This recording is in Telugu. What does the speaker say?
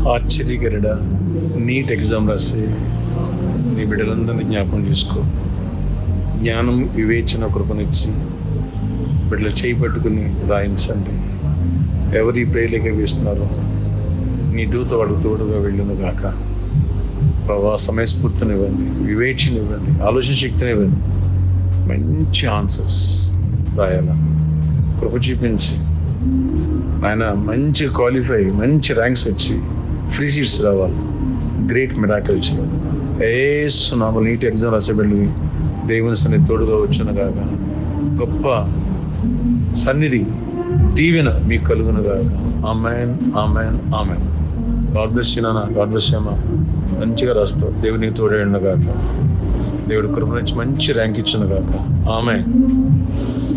ఆశ్చర్యకరుడ నీట్ ఎగ్జామ్ రాసి నీ బిడ్డలందరినీ జ్ఞాపకం చేసుకో జ్ఞానం వివేచన కృపనిచ్చి బిడ్డలు చేయి పట్టుకుని రాయించండి ఎవరు ఈ ప్రేయలేక వేస్తున్నారో నీ దూత వాడు తోడుగా వెళ్ళును గాక ప్రభా సమయస్ఫూర్తినివ్వండి వివేచనివ్వండి ఆలోచన శక్తినివ్వండి మంచి ఆన్సర్స్ రాయాల కృప చూపించి ఆయన మంచి క్వాలిఫై మంచి ర్యాంక్స్ వచ్చి ఫ్రీ సీట్స్ రావాలి గ్రేట్ మిరాకల్స్ ఏసునామలు నీట్ ఎగ్జామ్ రాసే వెళ్ళి దేవుని సన్నిధి తోడుగా వచ్చిన కాక గొప్ప సన్నిధి దీవెన మీకు కలుగును గాక amen amen amen God bless you నాన్న గాడ్ బ్లెస్ అమ్మా మంచిగా రాస్తావు దేవునికి తోడేయండు గాక దేవుడు కృప నుంచి మంచి ర్యాంక్ ఇచ్చిన గాక ఆమె